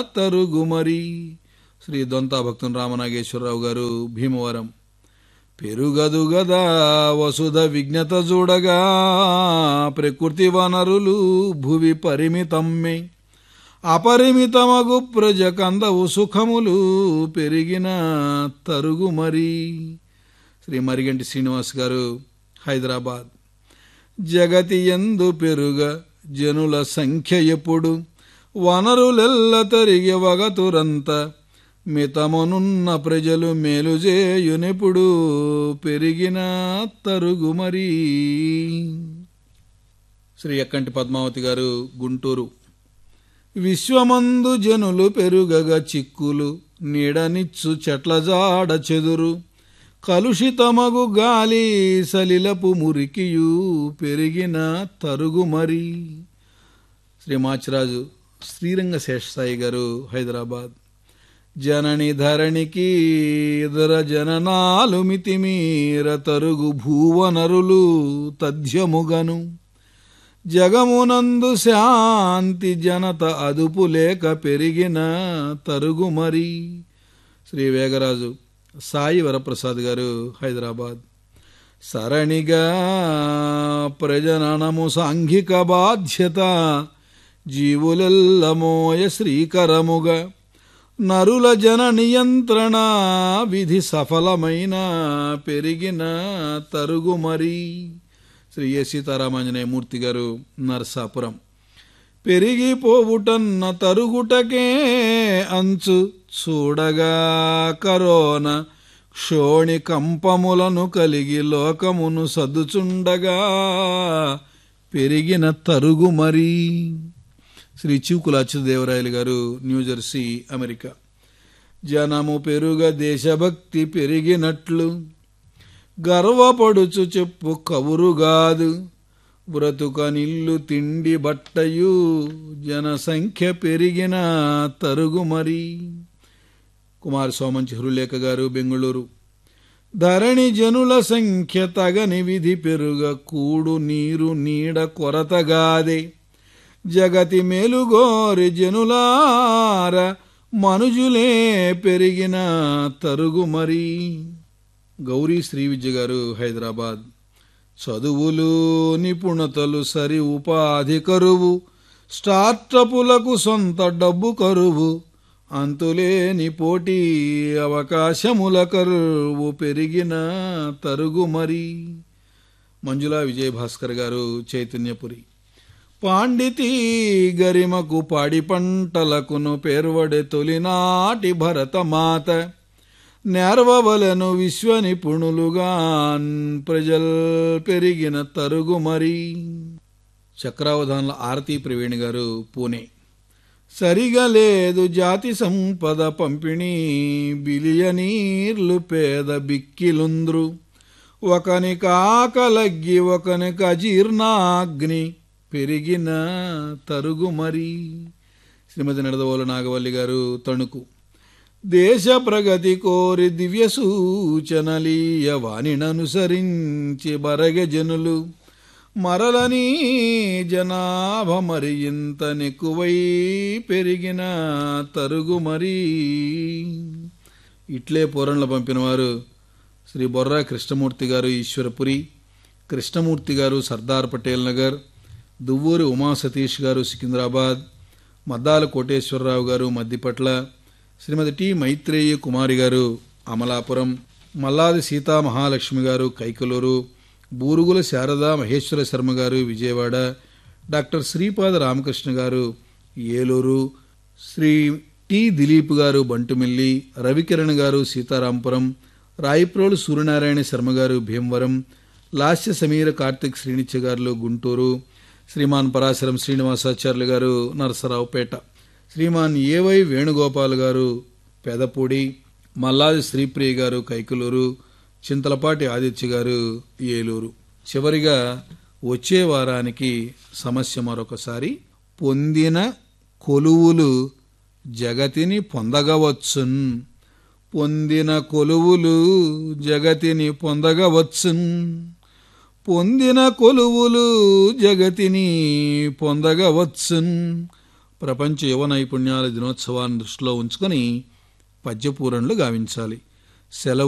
తరుగుమరి శ్రీ దొంతా భక్తుని రామనాగేశ్వరరావు గారు భీమవరం పెరుగదు గదా వసుధ విజ్ఞత చూడగా ప్రకృతి వనరులు భువి పరిమితమ్మే అపరిమితమగు ప్రజ కందవు సుఖములు పెరిగిన తరుగు మరి శ్రీ మరిగంటి శ్రీనివాస్ గారు హైదరాబాద్ జగతి ఎందు పెరుగ జనుల సంఖ్య ఎప్పుడు వనరులెల్ల తరిగి వగతురంత మితమునున్న ప్రజలు మేలు చేయునెప్పుడు పెరిగిన తరుగు మరి శ్రీ ఎక్కంటి పద్మావతి గారు గుంటూరు విశ్వమందు జనులు పెరుగగ చిక్కులు నీడనిచ్చు చెట్ల జాడ చెదురు కలుషితమగు గాలి సలిలపు మురికియు పెరిగిన తరుగు మరి శ్రీ మాచిరాజు శ్రీరంగ శేషసాయి గారు హైదరాబాద్ జనని ధరణికి ఇతర జననాలు మితిమీర తరుగు భూవనరులు తథ్యముగను జగమునందు శాంతి జనత అదుపు లేక పెరిగిన తరుగు మరి శ్రీ వేగరాజు సాయి వరప్రసాద్ గారు హైదరాబాద్ సరణిగా ప్రజననము సాంఘిక బాధ్యత జీవులెల్లమోయ శ్రీకరముగా నరుల జన నియంత్రణ విధి సఫలమైన పెరిగిన తరుగు మరి శ్రీ ఏ సీతారామాంజనేయ మూర్తి గారు నరసాపురం పెరిగిపోవుటన్న తరుగుటకే అంచు చూడగా కరోన క్షోణి కంపములను కలిగి లోకమును సదుచుండగా పెరిగిన తరుగు మరి శ్రీ చివుకుల అచ్యుతదేవరాయలు గారు న్యూజెర్సీ అమెరికా జనము పెరుగ దేశభక్తి పెరిగినట్లు గర్వపడుచు చెప్పు కవురుగాదు బ్రతుక నిల్లు తిండి బట్టయు జనసంఖ్య పెరిగిన తరుగు మరి కుమార్ సోమంచి హృలేఖ గారు బెంగుళూరు ధరణి జనుల సంఖ్య తగని విధి పెరుగ కూడు నీరు నీడ కొరతగాదే జగతి మేలుగోరి జనులార మనుజులే పెరిగిన తరుగు మరి గౌరీ శ్రీ విద్య గారు హైదరాబాద్ చదువులు నిపుణతలు సరి ఉపాధి కరువు స్టార్టపులకు సొంత డబ్బు కరువు అంతులేని పోటీ అవకాశముల కరువు పెరిగిన తరుగు మరి మంజులా విజయభాస్కర్ గారు చైతన్యపురి పాండితీ గరిమకు పాడి పంటలకును పేర్వడే తొలినాటి భరతమాత నేర్వవలను విశ్వ నిపుణులుగా ప్రజల్ పెరిగిన తరుగు మరి చక్రావధాన్ల ఆరతి ప్రవీణ్ గారు పూణే సరిగా లేదు జాతి సంపద పంపిణీ బిలియనీర్లు పేద బిక్కిలుంద్రు ఒకని కాకలగ్గి ఒకనికి అజీర్ణాగ్ని పెరిగిన తరుగు మరి శ్రీమతి నడదవోలు నాగవల్లి గారు తణుకు దేశ ప్రగతి కోరి దివ్య సూచనలీయ వాణిననుసరించి బరగ జనులు మరలని జనాభ మరి ఇంత నెక్కువై పెరిగిన తరుగు మరి ఇట్లే పూరణలు పంపినవారు శ్రీ బొర్రా కృష్ణమూర్తి గారు ఈశ్వరపురి కృష్ణమూర్తి గారు సర్దార్ పటేల్ నగర్ దువ్వూరి ఉమా సతీష్ గారు సికింద్రాబాద్ మద్దాల కోటేశ్వరరావు గారు మద్దిపట్ల శ్రీమతి టి మైత్రేయి కుమారి గారు అమలాపురం మల్లాది సీతా మహాలక్ష్మి గారు కైకలూరు బూరుగుల శారద మహేశ్వర శర్మ గారు విజయవాడ డాక్టర్ శ్రీపాద రామకృష్ణ గారు ఏలూరు శ్రీ టి దిలీప్ గారు బంటుమిల్లి రవికిరణ్ గారు సీతారాంపురం రాయప్రోలు సూర్యనారాయణ శర్మ గారు భీమవరం లాస్య సమీర కార్తిక్ శ్రీనిత్య గారు గుంటూరు శ్రీమాన్ పరాశరం శ్రీనివాసాచార్యులు గారు నరసరావుపేట శ్రీమాన్ ఏవై వేణుగోపాల్ గారు పెదపూడి మల్లాది శ్రీప్రియ గారు కైకలూరు చింతలపాటి ఆదిత్య గారు ఏలూరు చివరిగా వచ్చే వారానికి సమస్య మరొకసారి పొందిన కొలువులు జగతిని పొందగవచ్చున్ పొందిన కొలువులు జగతిని పొందగవచ్చున్ పొందిన కొలువులు జగతిని పొందగవచ్చున్ ప్రపంచ యువ నైపుణ్యాల దినోత్సవాన్ని దృష్టిలో ఉంచుకొని పద్యపూరణలు గావించాలి సెలవు